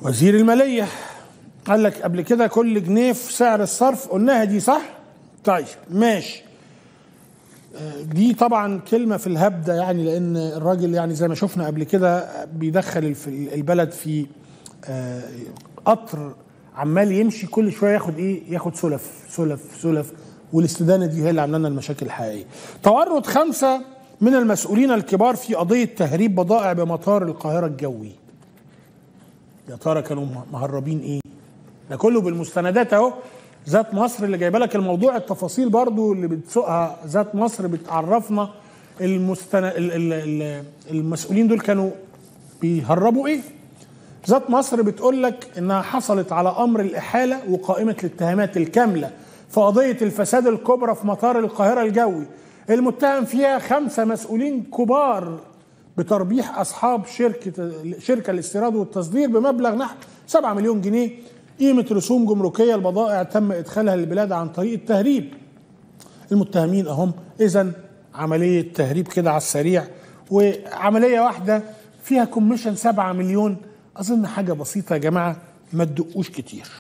وزير المالية قال لك قبل كده كل جنيه في سعر الصرف قلناها دي صح؟ طيب ماشي آه، دي طبعا كلمة في الهبدة يعني لأن الراجل يعني زي ما شفنا قبل كده بيدخل الف- البلد في آه، قطر عمال يمشي كل شوية ياخد إيه؟ ياخد سلف سلف سلف والاستدانة دي هي اللي عاملة لنا المشاكل الحقيقية. تورط خمسة من المسؤولين الكبار في قضية تهريب بضائع بمطار القاهرة الجوي. يا ترى كانوا مهربين ايه ده كله بالمستندات اهو ذات مصر اللي جايبه لك الموضوع التفاصيل برضو اللي بتسوقها ذات مصر بتعرفنا المستن... ال... ال... ال... المسؤولين دول كانوا بيهربوا ايه ذات مصر بتقول لك انها حصلت على امر الاحاله وقائمه الاتهامات الكامله في قضيه الفساد الكبرى في مطار القاهره الجوي المتهم فيها خمسه مسؤولين كبار بتربيح اصحاب شركه شركه الاستيراد والتصدير بمبلغ نحو 7 مليون جنيه قيمه رسوم جمركيه البضائع تم ادخالها للبلاد عن طريق التهريب المتهمين اهم اذا عمليه تهريب كده على السريع وعمليه واحده فيها كوميشن 7 مليون اظن حاجه بسيطه يا جماعه ما تدقوش كتير